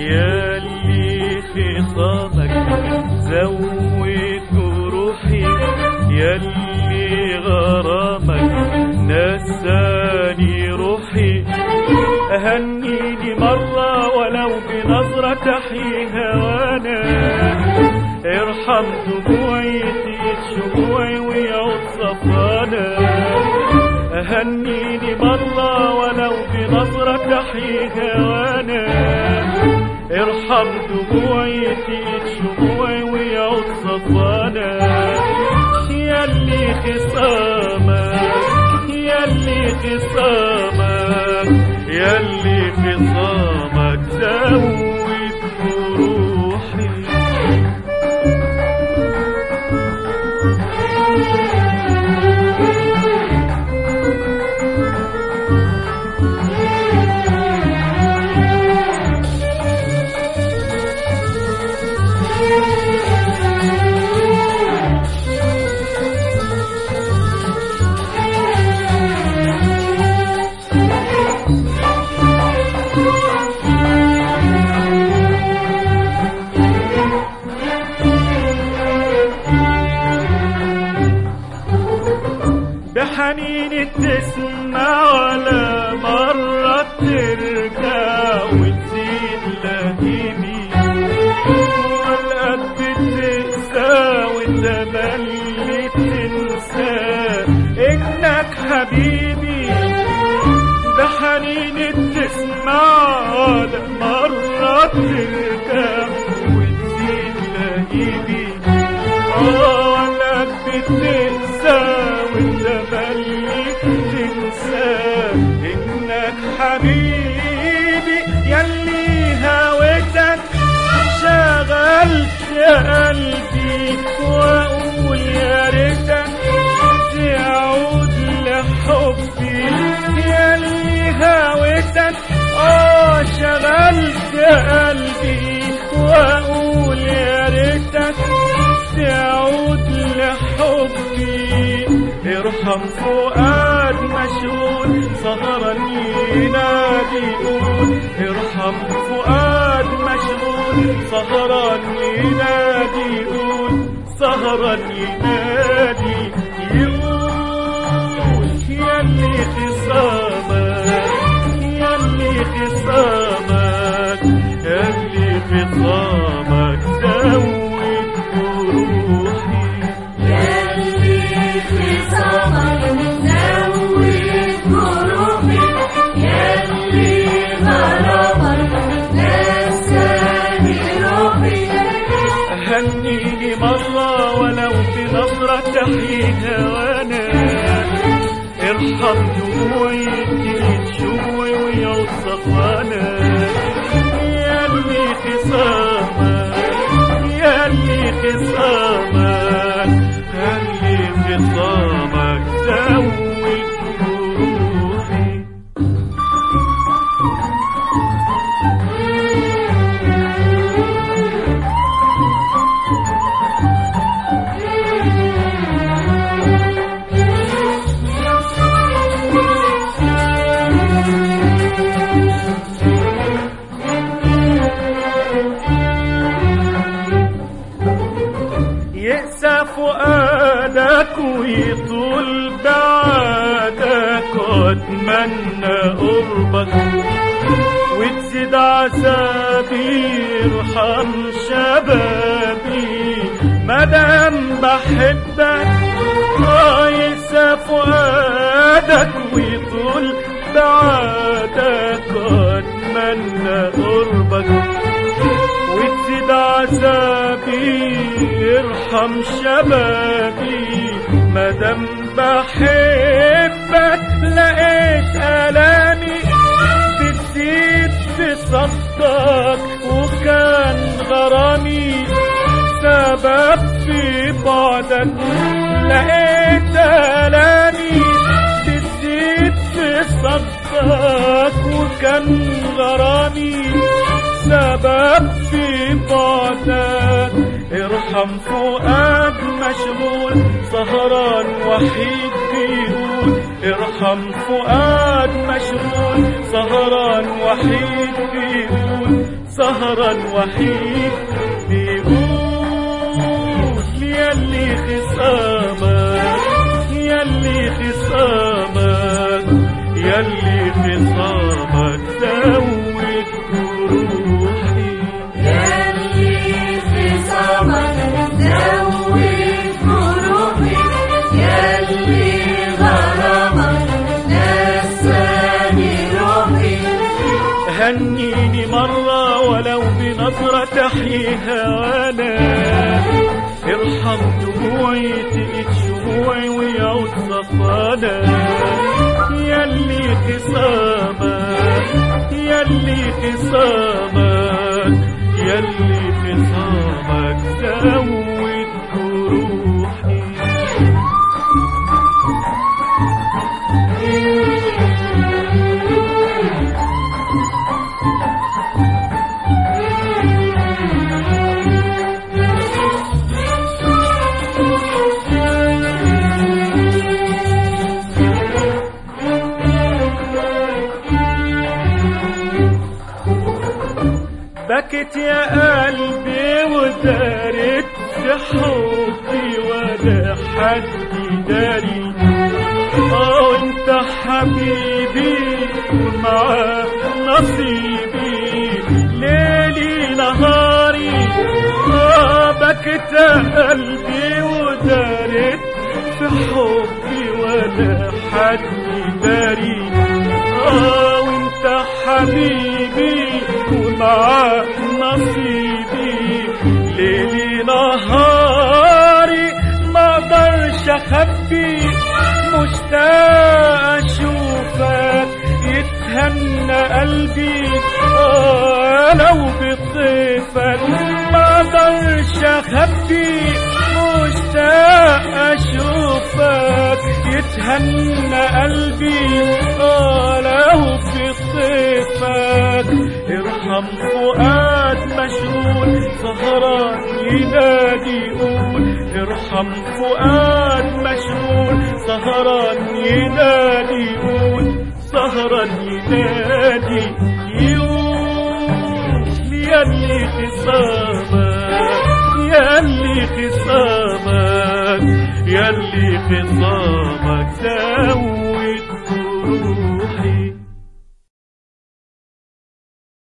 ياللي خصامك زود جروحي ياللي غرامك نساني روحي أهنيني مرة ولو بنظرة تحيي هوانا ارحم دموعي تقيت شموعي ويعود صفانا أهنيني مرة ولو بنظرة تحيي هوانا ارحم دموعي تقيت شموعي ويعود صفانا ياللي خصامك ياللي خصامك ياللي خصامك زود جروحي بحنين تسمع ولا مرة ترجع وتزيد لهيبي والقلب تقسى وتملي تنسى انك حبيبي بحنين تسمع ولا مرة ترجع وتزيد لهيبي اه والقلب تقسى وتملي تنسى انك حبيبي يلي هويتك شغلت قلبي واقول يا ريتك تعود لحبي يلي هويتك اه شغلت قلبي واقول يا ريتك تعود لحبي ارحم فؤاد مشغول سهرا ينادي يقول ارحم فؤاد مشغول سهرا ينادي يقول سهرا ينادي يقول ياللي خصامك ياللي خصامك ياللي خصامك زود جروحي ياللي خصامك زود جروحي ياللي غرامك نساني روحي هنيني مرة ولو بنظرة تحيي هوانا ارحم دموعي تجيب شوي ويعود صفانا ياللي خصامك ياللي خصامك ياللي خصامك زود جروحي يأسى فؤادك ويطول بعادك واتمنى قربك وتزيد عذابي ارحم شبابي مادام بحبك اه يأسى فؤادك ويطول بعادك واتمنى قربك وتزيد عذابي ارحم شبابي مادام بحبك لقيت الامي بتزيد في صدك وكان غرامي سبب في بعدك لقيت الامي بتزيد في صدك وكان غرامي سبب في بعدك ارحم فؤاد مشغول سهران وحيد بيقول ارحم فؤاد مشغول سهران وحيد بيقول سهران وحيد بيقول ياللي خصامك ياللي خصامك ياللي خصامك زود جروحي ياللي خصامك زود جروحي ياللي غرامك نساني روحي هنيني مرة ولو بنظرة تحييها وانا ارحم دموعي تقيت شموعي ويعود صفانا ياللي خصامك ياللي خصامك ياللي خصامك زود جروحي بكت يا قلبي ودارت حبي ولا حد داري اه انت حبيبي ومع نصيبي ليلي نهاري اه بكت يا قلبي ودارت في حبي ولا حد داري اه وانت حبيبي ومع نصيبي ليلي نهاري ما اقدرش اخبي مشتاق اشوفك يتهنى قلبي آه لو بطيفك ما اقدرش اخبي مشتاق اشوفك يتهنى قلبي اه لو في طيفك ارحم فؤاد مشغول سهران ينادي يقول ارحم فؤاد مشغول سهران ينادي يقول سهران ينادي يقول ياللي خصامك ياللي خصامك ياللي خصامك زود